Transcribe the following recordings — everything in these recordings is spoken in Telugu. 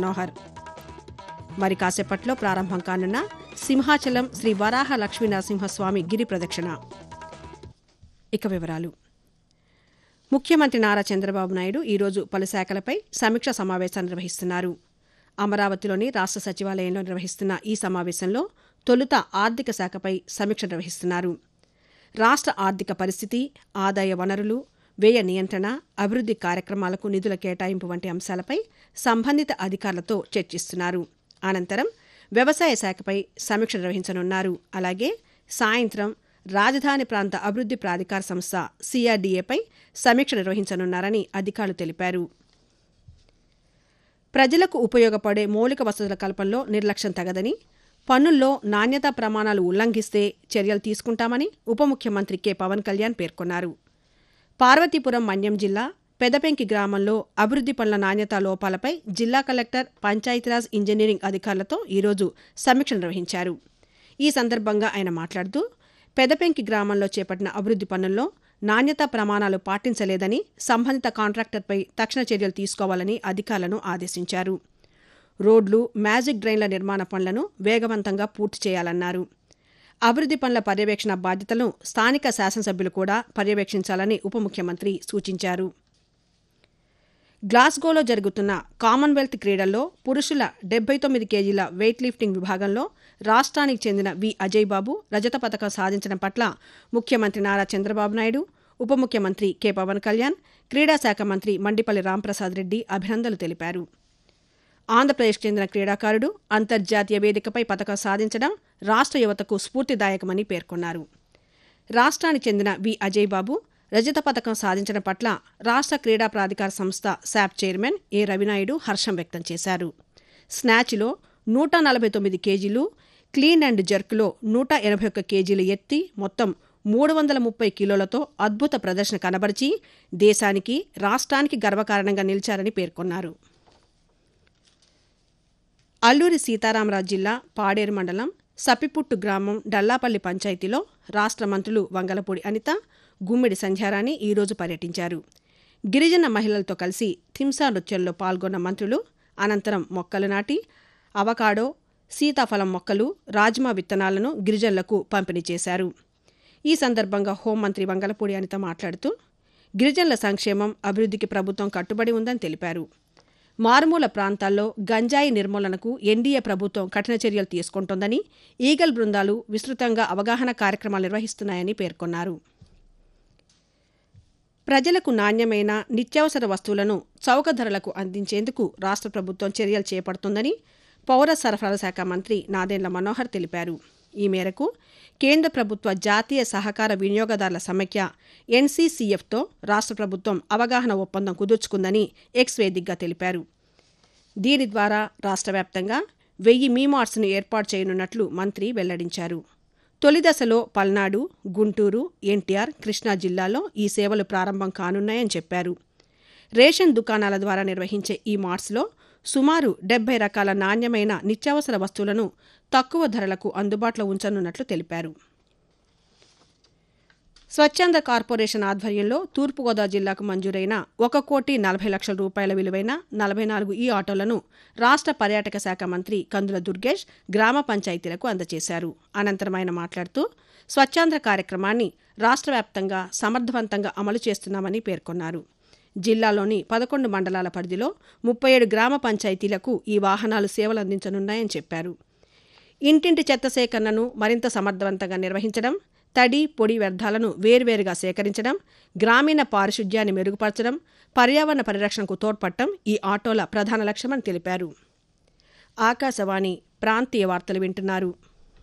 మనోహర్ మరి కాసేపట్లో ప్రారంభం కానున్న సింహాచలం శ్రీ వరాహ లక్ష్మీ నరసింహస్వామి గిరి ప్రదక్షిణ ఇక వివరాలు ముఖ్యమంత్రి నారా చంద్రబాబు నాయుడు ఈరోజు పలు శాఖలపై సమీక్ష సమావేశం నిర్వహిస్తున్నారు అమరావతిలోని రాష్ట్ర సచివాలయంలో నిర్వహిస్తున్న ఈ సమావేశంలో తొలుత ఆర్థిక శాఖపై సమీక్ష నిర్వహిస్తున్నారు రాష్ట్ర ఆర్థిక పరిస్థితి ఆదాయ వనరులు వ్యయ నియంత్రణ అభివృద్ది కార్యక్రమాలకు నిధుల కేటాయింపు వంటి అంశాలపై సంబంధిత అధికారులతో చర్చిస్తున్నారు అనంతరం వ్యవసాయ శాఖపై సమీక్ష నిర్వహించనున్నారు అలాగే సాయంత్రం రాజధాని ప్రాంత అభివృద్ది ప్రాధికార సంస్థ సిఆర్డీఏపై సమీక్ష నిర్వహించనున్నారని అధికారులు తెలిపారు ప్రజలకు ఉపయోగపడే మౌలిక వసతుల కల్పనలో నిర్లక్ష్యం తగదని పన్నుల్లో నాణ్యతా ప్రమాణాలు ఉల్లంఘిస్తే చర్యలు తీసుకుంటామని ఉప ముఖ్యమంత్రి కె పవన్ కళ్యాణ్ పేర్కొన్నారు పార్వతీపురం మన్యం జిల్లా పెదపెంకి గ్రామంలో అభివృద్ది పనుల నాణ్యతా లోపాలపై జిల్లా కలెక్టర్ పంచాయతీరాజ్ ఇంజనీరింగ్ అధికారులతో ఈరోజు సమీక్ష నిర్వహించారు ఈ సందర్భంగా ఆయన మాట్లాడుతూ పెదపెంకి గ్రామంలో చేపట్టిన అభివృద్ది పనుల్లో నాణ్యతా ప్రమాణాలు పాటించలేదని సంబంధిత కాంట్రాక్టర్పై తక్షణ చర్యలు తీసుకోవాలని అధికారులను ఆదేశించారు రోడ్లు మ్యాజిక్ డ్రైన్ల నిర్మాణ పనులను వేగవంతంగా పూర్తి చేయాలన్నారు అభివృద్ది పనుల పర్యవేక్షణ బాధ్యతలను స్థానిక శాసనసభ్యులు కూడా పర్యవేక్షించాలని ఉప ముఖ్యమంత్రి సూచించారు గ్లాస్గోలో జరుగుతున్న కామన్వెల్త్ క్రీడల్లో పురుషుల డెబ్బై తొమ్మిది కేజీల వెయిట్ లిఫ్టింగ్ విభాగంలో రాష్ట్రానికి చెందిన వి అజయ్ బాబు రజత పథకం సాధించడం పట్ల ముఖ్యమంత్రి నారా చంద్రబాబు నాయుడు ఉప ముఖ్యమంత్రి కె పవన్ కళ్యాణ్ క్రీడా శాఖ మంత్రి మండిపల్లి రాంప్రసాద్ రెడ్డి అభినందనలు తెలిపారు ఆంధ్రప్రదేశ్కు చెందిన క్రీడాకారుడు అంతర్జాతీయ వేదికపై పథకం సాధించడం రాష్ట్ర యువతకు స్ఫూర్తిదాయకమని పేర్కొన్నారు రాష్ట్రానికి చెందిన వి అజయ్ బాబు రజత పథకం సాధించడం పట్ల రాష్ట్ర క్రీడా ప్రాధికార సంస్థ శాప్ చైర్మన్ ఏ రవినాయుడు హర్షం వ్యక్తం చేశారు స్నాచ్లో నూట నలభై తొమ్మిది కేజీలు క్లీన్ అండ్ జర్క్లో నూట ఎనభై ఒక్క కేజీలు ఎత్తి మొత్తం మూడు వందల ముప్పై కిలోలతో అద్భుత ప్రదర్శన కనబరిచి దేశానికి రాష్ట్రానికి గర్వకారణంగా నిలిచారని పేర్కొన్నారు అల్లూరి సీతారామరాజు జిల్లా పాడేరు మండలం సప్పిపుట్టు గ్రామం డల్లాపల్లి పంచాయతీలో రాష్ట్ర మంత్రులు వంగలపూడి అనిత గుమ్మిడి సంధ్యారాణి ఈరోజు పర్యటించారు గిరిజన మహిళలతో కలిసి థింసా నృత్యంలో పాల్గొన్న మంత్రులు అనంతరం మొక్కలు నాటి అవకాడో సీతాఫలం మొక్కలు రాజ్మా విత్తనాలను గిరిజనులకు పంపిణీ చేశారు ఈ సందర్భంగా హోంమంత్రి వంగలపూడి అనిత మాట్లాడుతూ గిరిజనుల సంక్షేమం అభివృద్ధికి ప్రభుత్వం కట్టుబడి ఉందని తెలిపారు మారుమూల ప్రాంతాల్లో గంజాయి నిర్మూలనకు ఎన్డీఏ ప్రభుత్వం కఠిన చర్యలు తీసుకుంటోందని ఈగల్ బృందాలు విస్తృతంగా అవగాహన కార్యక్రమాలు నిర్వహిస్తున్నాయని పేర్కొన్నారు ప్రజలకు నాణ్యమైన నిత్యావసర వస్తువులను చౌక ధరలకు అందించేందుకు రాష్ట్ర ప్రభుత్వం చర్యలు చేపడుతుందని పౌర సరఫరాల శాఖ మంత్రి నాదెండ్ల మనోహర్ తెలిపారు ఈ మేరకు కేంద్ర ప్రభుత్వ జాతీయ సహకార వినియోగదారుల సమైక్య ఎన్సీసీఎఫ్తో రాష్ట్ర ప్రభుత్వం అవగాహన ఒప్పందం కుదుర్చుకుందని ఎక్స్ వేదికగా తెలిపారు దీని ద్వారా రాష్ట్ర వ్యాప్తంగా వెయ్యి మీమార్ట్స్ను ఏర్పాటు చేయనున్నట్లు మంత్రి వెల్లడించారు తొలి దశలో పల్నాడు గుంటూరు ఎన్టీఆర్ కృష్ణా జిల్లాల్లో ఈ సేవలు ప్రారంభం కానున్నాయని చెప్పారు రేషన్ దుకాణాల ద్వారా నిర్వహించే ఈ మార్ట్స్లో సుమారు డెబ్బై రకాల నాణ్యమైన నిత్యావసర వస్తువులను తక్కువ ధరలకు అందుబాటులో ఉంచనున్నట్లు తెలిపారు స్వచ్ఛంద కార్పొరేషన్ ఆధ్వర్యంలో తూర్పుగోదావరి జిల్లాకు మంజూరైన ఒక కోటి నలభై లక్షల రూపాయల విలువైన నలభై నాలుగు ఈ ఆటోలను రాష్ట్ర పర్యాటక శాఖ మంత్రి కందుల దుర్గేష్ గ్రామ పంచాయతీలకు అందజేశారు అనంతరం ఆయన మాట్లాడుతూ స్వచ్ఛాంధ్ర కార్యక్రమాన్ని రాష్ట్ర వ్యాప్తంగా సమర్థవంతంగా అమలు చేస్తున్నామని పేర్కొన్నారు జిల్లాలోని పదకొండు మండలాల పరిధిలో ముప్పై ఏడు గ్రామ పంచాయతీలకు ఈ వాహనాలు సేవలు అందించనున్నాయని చెప్పారు ఇంటింటి చెత్త సేకరణను మరింత సమర్థవంతంగా నిర్వహించడం తడి పొడి వ్యర్థాలను వేర్వేరుగా సేకరించడం గ్రామీణ పారిశుధ్యాన్ని మెరుగుపరచడం పర్యావరణ పరిరక్షణకు తోడ్పడటం ఈ ఆటోల ప్రధాన లక్ష్యమని తెలిపారు ఆకాశవాణి ప్రాంతీయ వార్తలు వింటున్నారు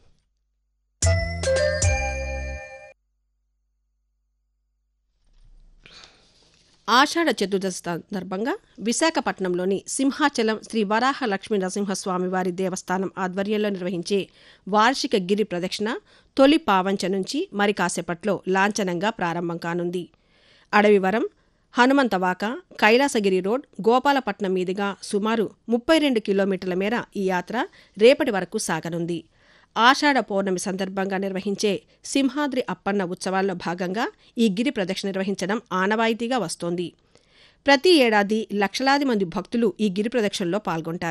ఆషాఢ చతుర్దశి సందర్భంగా విశాఖపట్నంలోని సింహాచలం శ్రీ వరాహ లక్ష్మీ నరసింహస్వామి వారి దేవస్థానం ఆధ్వర్యంలో నిర్వహించే వార్షిక గిరి ప్రదక్షిణ తొలి పావంచ నుంచి మరి కాసేపట్లో లాంఛనంగా ప్రారంభం కానుంది అడవివరం హనుమంతవాక కైలాసగిరి రోడ్ గోపాలపట్నం మీదుగా సుమారు ముప్పై రెండు కిలోమీటర్ల మేర ఈ యాత్ర రేపటి వరకు సాగనుంది ఆషాఢ పౌర్ణమి సందర్భంగా నిర్వహించే సింహాద్రి అప్పన్న ఉత్సవాల్లో భాగంగా ఈ గిరి ప్రదక్షిణ నిర్వహించడం ఆనవాయితీగా వస్తోంది ప్రతి ఏడాది లక్షలాది మంది భక్తులు ఈ గిరి ప్రదక్షిణలో పాల్గొంటారు